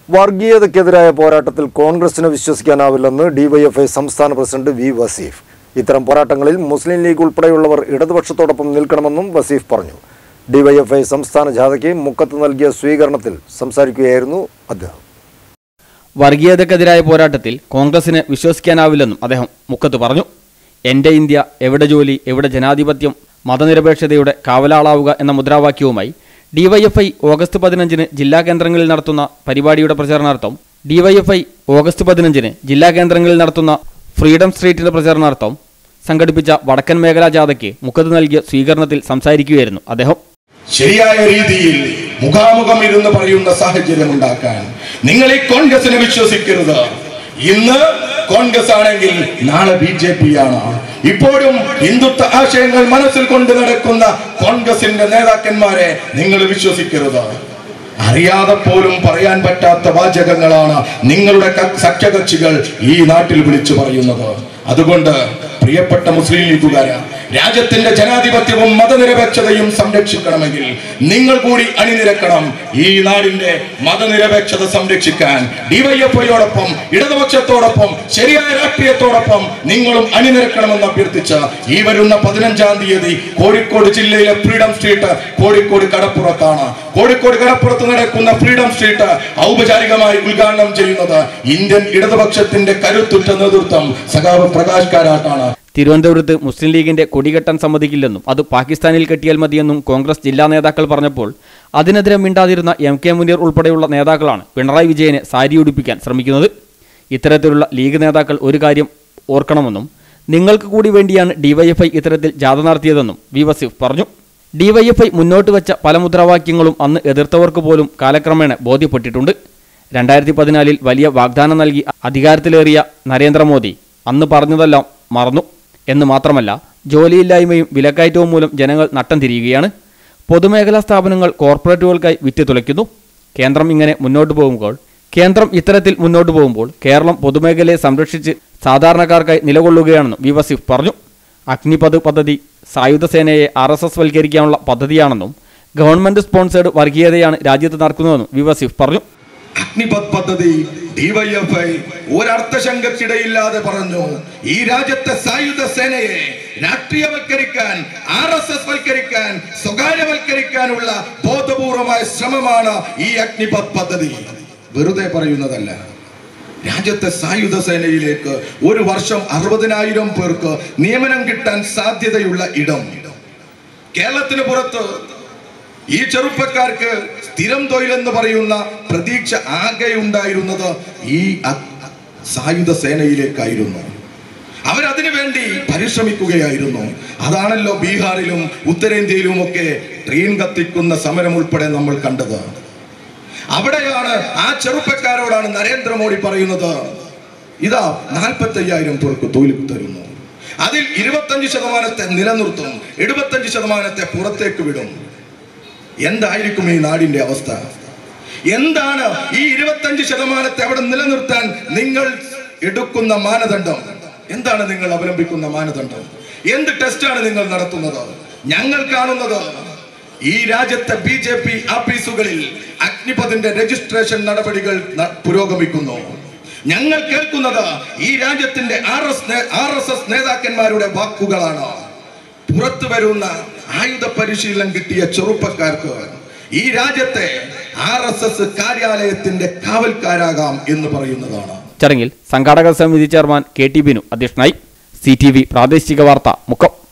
വർഗീയതയ്ക്കെതിരായ പോരാട്ടത്തിൽ കോൺഗ്രസിനെ വിശ്വസിക്കാനാവില്ലെന്ന് ഡിവൈഎഫ്ഐ സംസ്ഥാന പ്രസിഡന്റ് വി വസീഫ് ഇത്തരം പോരാട്ടങ്ങളിൽ മുസ്ലിം ലീഗ് ഉൾപ്പെടെയുള്ളവർ ഇടതുപക്ഷത്തോടൊപ്പം നിൽക്കണമെന്നും വസീഫ് പറഞ്ഞു ഡിവൈഎഫ്ഐ സംസ്ഥാന ജാഥയ്ക്ക് മുക്കത്ത് നൽകിയ സ്വീകരണത്തിൽ സംസാരിക്കുകയായിരുന്നു അദ്ദേഹം വർഗീയതക്കെതിരായ പോരാട്ടത്തിൽ കോൺഗ്രസിനെ വിശ്വസിക്കാനാവില്ലെന്നും അദ്ദേഹം മുക്കത്ത് പറഞ്ഞു എൻ്റെ ഇന്ത്യ എവിടെ ജോലി എവിടെ ജനാധിപത്യം മതനിരപേക്ഷതയുടെ കാവലാളാവുക എന്ന മുദ്രാവാക്യവുമായി ഡിവൈഎഫ്ഐ ഓഗസ്റ്റ് പതിനഞ്ചിന് ജില്ലാ കേന്ദ്രങ്ങളിൽ നടത്തുന്ന പരിപാടിയുടെ പ്രചരണാർത്ഥം ഡിവൈഎഫ്ഐ ഓഗസ്റ്റ് പതിനഞ്ചിന് ജില്ലാ കേന്ദ്രങ്ങളിൽ നടത്തുന്ന ഫ്രീഡം സ്ട്രീറ്റിന്റെ പ്രചരണാർത്ഥം സംഘടിപ്പിച്ച വടക്കൻ മേഖലാ ജാഥയ്ക്ക് മുഖത്ത് നൽകിയ സ്വീകരണത്തിൽ സംസാരിക്കുകയായിരുന്നു അദ്ദേഹം ശരിയായ രീതിയിൽ മുഖാമുഖം ഇരുന്ന് പറയുന്ന സാഹചര്യം ഉണ്ടാക്കാൻ നിങ്ങൾ ഈ കോൺഗ്രസിനെ വിശ്വസിക്കരുത് ഇന്ന് കോൺഗ്രസ് ആണെങ്കിൽ നാളെ ബി ജെ പി ആണ് ഇപ്പോഴും ഹിന്ദുത്വ ആശയങ്ങൾ മനസ്സിൽ കൊണ്ട് നടക്കുന്ന കോൺഗ്രസിന്റെ നേതാക്കന്മാരെ നിങ്ങൾ വിശ്വസിക്കരുത് അറിയാതെ പോലും പറയാൻ പറ്റാത്ത വാചകങ്ങളാണ് നിങ്ങളുടെ ക- സഖ്യകക്ഷികൾ ഈ നാട്ടിൽ വിളിച്ചു പറയുന്നത് അതുകൊണ്ട് പ്രിയപ്പെട്ട മുസ്ലിം ലീഗുകാര് രാജ്യത്തിന്റെ ജനാധിപത്യവും മതനിരപേക്ഷതയും സംരക്ഷിക്കണമെങ്കിൽ നിങ്ങൾ കൂടി അണിനിരക്കണം ഈ നാടിന്റെ മതനിരപേക്ഷത സംരക്ഷിക്കാൻ ഡിവൈഎഫ്ഐയോടൊപ്പം ഇടതുപക്ഷത്തോടൊപ്പം ശരിയായ രാഷ്ട്രീയത്തോടൊപ്പം നിങ്ങളും അണിനിരക്കണമെന്ന് അഭ്യർത്ഥിച്ച് ഈ വരുന്ന പതിനഞ്ചാം തീയതി കോഴിക്കോട് ജില്ലയിലെ ഫ്രീഡം സ്ട്രീറ്റ് കോഴിക്കോട് കടപ്പുറത്താണ് കോഴിക്കോട് കടപ്പുറത്ത് നടക്കുന്ന ഫ്രീഡം സ്ട്രീറ്റ് ഔപചാരികമായി ഉദ്ഘാടനം ചെയ്യുന്നത് ഇന്ത്യൻ ഇടതുപക്ഷത്തിന്റെ കരുത്തുറ്റ നേതൃത്വം സഖാവ് പ്രകാശ് കാരാട്ടാണ് തിരുവനന്തപുരത്ത് മുസ്ലിം ലീഗിന്റെ കൊടികെട്ടാൻ സമ്മതിക്കില്ലെന്നും അത് പാകിസ്ഥാനിൽ കെട്ടിയാൽ മതിയെന്നും കോൺഗ്രസ് ജില്ലാ നേതാക്കൾ പറഞ്ഞപ്പോൾ അതിനെതിരെ മിണ്ടാതിരുന്ന എം കെ മുനീർ ഉൾപ്പെടെയുള്ള നേതാക്കളാണ് പിണറായി വിജയനെ സാരി ഉടുപ്പിക്കാൻ ശ്രമിക്കുന്നത് ഇത്തരത്തിലുള്ള ലീഗ് നേതാക്കൾ ഒരു കാര്യം ഓർക്കണമെന്നും നിങ്ങൾക്ക് കൂടി വേണ്ടിയാണ് ഡിവൈഎഫ്ഐ ഇത്തരത്തിൽ ജാഥ നടത്തിയതെന്നും വി വസീഫ് പറഞ്ഞു ഡിവൈഎഫ്ഐ മുന്നോട്ട് വെച്ച പല മുദ്രാവാക്യങ്ങളും അന്ന് എതിർത്തവർക്ക് പോലും കാലക്രമേണ ബോധ്യപ്പെട്ടിട്ടുണ്ട് രണ്ടായിരത്തി പതിനാലിൽ വലിയ വാഗ്ദാനം നൽകി അധികാരത്തിലേറിയ നരേന്ദ്രമോദി അന്ന് പറഞ്ഞതെല്ലാം മറന്നു എന്ന് മാത്രമല്ല ജോലിയില്ലായ്മയും വിലക്കയറ്റവും മൂലം ജനങ്ങൾ നട്ടം തിരിയുകയാണ് പൊതുമേഖലാ സ്ഥാപനങ്ങൾ കോർപ്പറേറ്റുകൾക്കായി വിറ്റ് തുലയ്ക്കുന്നു കേന്ദ്രം ഇങ്ങനെ മുന്നോട്ട് പോകുമ്പോൾ കേന്ദ്രം ഇത്തരത്തിൽ മുന്നോട്ട് പോകുമ്പോൾ കേരളം പൊതുമേഖലയെ സംരക്ഷിച്ച് സാധാരണക്കാർക്കായി നിലകൊള്ളുകയാണെന്നും വി വസീഫ് പറഞ്ഞു അഗ്നിപത് പദ്ധതി സായുധ സേനയെ ആർ എസ് എസ് വൽക്കരിക്കാനുള്ള പദ്ധതിയാണെന്നും ഗവൺമെന്റ് സ്പോൺസേഡ് വർഗീയതയാണ് രാജ്യത്ത് നടക്കുന്നതെന്നും വി വസീഫ് പറഞ്ഞു അഗ്നിപത് പദ്ധതി ഡിവൈഎഫ്ഐ ഒരർത്ഥശങ്കക്കിടയില്ലാതെ പറഞ്ഞു ഈ രാജ്യത്തെ സായുധ സേനയെ രാഷ്ട്രീയവൽക്കരിക്കാൻ ആർ എസ് എസ് വൽക്കരിക്കാൻ സ്വകാര്യവൽക്കരിക്കാനുള്ള ബോധപൂർവമായ ശ്രമമാണ് ഈ അഗ്നിപത് പദ്ധതി വെറുതെ പറയുന്നതല്ല രാജ്യത്തെ സായുധ സേനയിലേക്ക് ഒരു വർഷം അറുപതിനായിരം പേർക്ക് നിയമനം കിട്ടാൻ സാധ്യതയുള്ള ഇടം കേരളത്തിന് പുറത്ത് ഈ ചെറുപ്പക്കാർക്ക് സ്ഥിരം തൊഴിലെന്ന് പറയുന്ന പ്രതീക്ഷ ആകെ ഉണ്ടായിരുന്നത് ഈ അ- സായുധ സേനയിലേക്കായിരുന്നു അവരതിനു വേണ്ടി പരിശ്രമിക്കുകയായിരുന്നു അതാണല്ലോ ബീഹാറിലും ഉത്തരേന്ത്യയിലും ഒക്കെ ട്രെയിൻ കത്തിക്കുന്ന സമരം ഉൾപ്പെടെ നമ്മൾ കണ്ടത് അവിടെയാണ് ആ ചെറുപ്പക്കാരോടാണ് നരേന്ദ്രമോദി പറയുന്നത് ഇതാ നാൽപ്പത്തി അയ്യായിരം പേർക്ക് തൊഴിൽ തരുന്നു അതിൽ ഇരുപത്തഞ്ച് ശതമാനത്തെ നിലനിർത്തും എഴുപത്തഞ്ച് ശതമാനത്തെ പുറത്തേക്ക് വിടും എന്തായിരിക്കും ഈ നാടിന്റെ അവസ്ഥ എന്താണ് ഈ ഇരുപത്തഞ്ച് ശതമാനത്തെ അവിടെ നിലനിർത്താൻ നിങ്ങൾ എടുക്കുന്ന മാനദണ്ഡം എന്താണ് നിങ്ങൾ അവലംബിക്കുന്ന മാനദണ്ഡം എന്ത് ടെസ്റ്റാണ് നിങ്ങൾ നടത്തുന്നത് ഞങ്ങൾ കാണുന്നത് ഈ രാജ്യത്തെ ബി ജെ പി ആഫീസുകളിൽ അഗ്നിപഥിന്റെ രജിസ്ട്രേഷൻ നടപടികൾ ന- പുരോഗമിക്കുന്നു ഞങ്ങൾ കേൾക്കുന്നത് ഈ രാജ്യത്തിന്റെ R S R S S നേതാക്കന്മാരുടെ വാക്കുകളാണ് പുറത്തു വരുന്ന ആയുധ പരിശീലനം കിട്ടിയ ചെറുപ്പക്കാർക്ക് ഈ രാജ്യത്തെ ആർ എസ് എസ് കാര്യാലയത്തിന്റെ കാവൽക്കാരാകാം എന്ന് പറയുന്നതാണ് ചടങ്ങിൽ സംഘാടക സമിതി ചെയർമാൻ കെ ടി ബിനു അധ്യക്ഷനായി സി ടി വി പ്രാദേശിക വാർത്ത മുക്കം